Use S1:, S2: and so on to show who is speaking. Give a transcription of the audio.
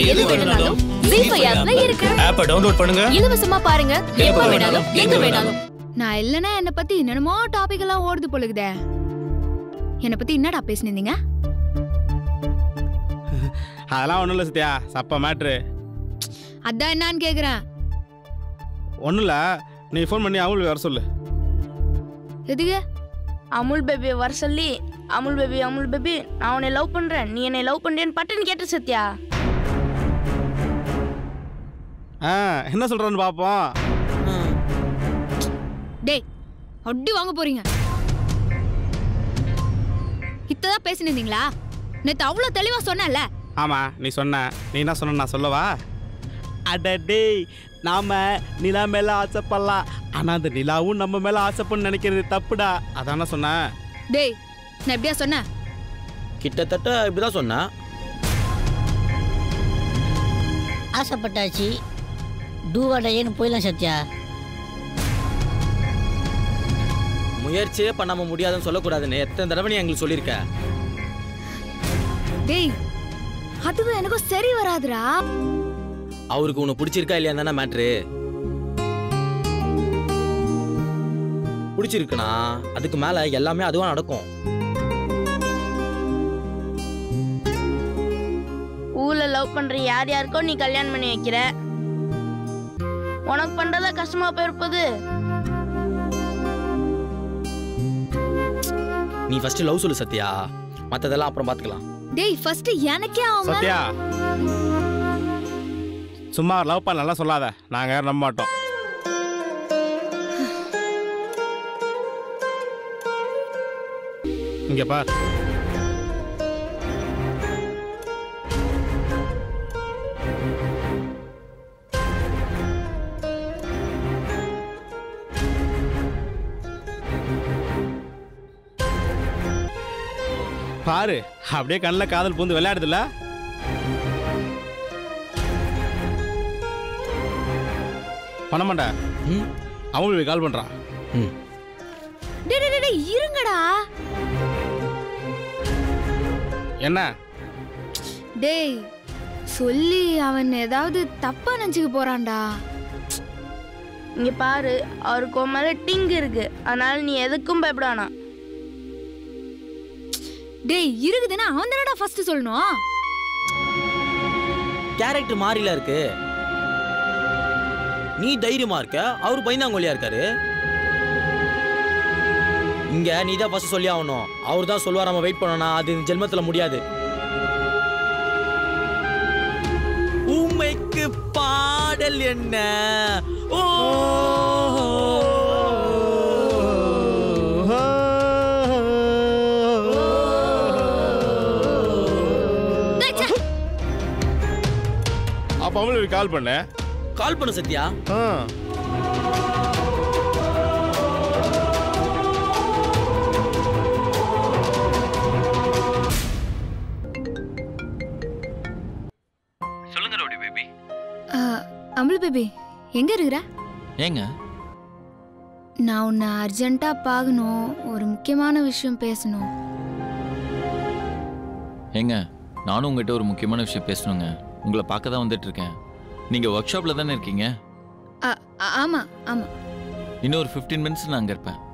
S1: எது வேணும்னாலும் ஜீ ஃபைவ் ஆப்ல இருக்கு
S2: ஆப்பை டவுன்லோட் பண்ணுங்க
S1: இலவசமா பாருங்க எப்ப வேணாலும் எங்க வேணாலும்
S3: நான் இல்லனா என்ன பத்தி என்னென்னமோ டாபிக் எல்லாம் ஓடுது பொழுகுதே என்ன பத்தி என்னடா பேசினீங்க
S4: அதெல்லாம் ஒன்றும் இல்லை சத்யா சப்ப மேட்ரு
S3: அதான் என்னன்னு கேக்குறேன்
S4: ஒன்றும் இல்லை நீ ஃபோன் பண்ணி அவங்களுக்கு வர சொல்லு
S3: எதுக்கு
S5: அமுல் பேபி வர சொல்லி அமுல் பேபி அமுல் பேபி நான் உன்னை லவ் பண்றேன் நீ என்னை லவ் பண்றேன்னு பட்டுன்னு கேட்ட சத்யா
S4: ஆ என்ன சொல்கிறான்னு பார்ப்போம்
S3: டேய் அடி வாங்க போறீங்க இத்ததான் பேசினீங்களா நேத்து அவ்வளவு தெளிவா சொன்னல
S4: ஆமாம் நீ சொன்ன நீ என்ன சொன்ன நான் சொல்லவா அடடே நாம நிலா மேல ஆசைப்படலாம் ஆனா அந்த நிலாவும் நம்ம மேல ஆசைப்படணும்னு நினைக்கிறது தப்புடா அதான சொன்னேன்
S3: டேய் நான் எப்படியா சொன்னேன்
S2: கிட்டத்தட்ட இப்படிதான் சொன்னா
S6: ஆசைப்பட்டாச்சு டூவாடையேன்னு போயிடலாம் சத்யா
S2: முயற்சியே பண்ணாம முடியாதுன்னு சொல்லக்கூடாதுன்னு எத்தனை தடவை நீ எங்களுக்கு சொல்லியிருக்க
S3: டேய் அதுவும் எனக்கும் சரி வராதுடா
S2: அவருக்கு உன்னை பிடிச்சிருக்கா இல்லையா தானே மேட்ரு பிடிச்சிருக்குன்னா அதுக்கு மேல எல்லாமே அதுவா நடக்கும்
S5: ஊர்ல லவ் பண்ற யார் யாருக்கோ நீ கல்யாணம் பண்ணி வைக்கிற உனக்கு பண்றதா கஷ்டமா போயிருப்பது
S2: நீ ஃபர்ஸ்ட் லவ் சொல்லு சத்யா மத்ததெல்லாம் அப்புறம் பாத்துக்கலாம்
S3: டேய் ஃபர்ஸ்ட் எனக்கே அவன் மேல-
S4: சத்யா சும்மா லவ் பண்ண நல்லா சொல்லாத நாங்க யாரும் நம்ப மாட்டோம் இங்க பார் பாரு அப்படியே கண்ணில் காதல் பூந்து விளையாடுதுல்ல பண்ண மாட்டேன்
S2: ம்
S4: அவங்களுக்கு கால் பண்றான்
S2: ம்
S3: டேய் டேய், டேய் டேய், இருங்கடா
S4: என்ன
S3: டேய் சொல்லி அவன் ஏதாவது தப்பா நினைச்சுக்க போறான்டா
S5: இங்க பாரு அவருக்கு உன் மேல டிங் இருக்கு அதனால நீ எதுக்கும் பயப்படானா
S3: டேய் இருக்குதுன்னா அவன் தானடா ஃபர்ஸ்ட் சொல்லணும்
S2: கேரக்டர் மாறில இருக்கு நீ தைரியமா இருக்க அவர் பயந்தாங்கொல்லியா இருக்காரு இங்க நீ தான் ஃபர்ஸ்ட் சொல்லி ஆகணும் அவர் தான் சொல்லுவார் நம்ம வெயிட் பண்ணனா அது இந்த ஜென்மத்துல முடியாது உமைக்கு பாடல் என்ன ஓ
S3: டேய், ச்சே.
S4: அப்ப அவங்களுக்கு கால் பண்ண
S2: கால் பண்ணு சத்யா
S4: ஆ.
S7: சொல்லுங்க ரவுடி பேபி
S3: ஆ, அமுல் பேபி எங்க இருக்கிற
S7: ஏங்க
S3: நான் உன்னை அர்ஜென்ட்டா பார்க்கணும் ஒரு முக்கியமான விஷயம் பேசணும்
S7: ஏங்க நானும் உங்ககிட்ட ஒரு முக்கியமான விஷயம் பேசணுங்க உங்களை பார்க்க தான் வந்துட்டு இருக்கேன் நீங்க ஒர்க் ஷாப்ல தானே இருக்கீங்க
S3: ஆ, ஆ, ஆமா ஆமா
S7: இன்னும் ஒரு ஃபிஃப்டீன் மினிட்ஸ் நான் அங்கே இருப்பேன்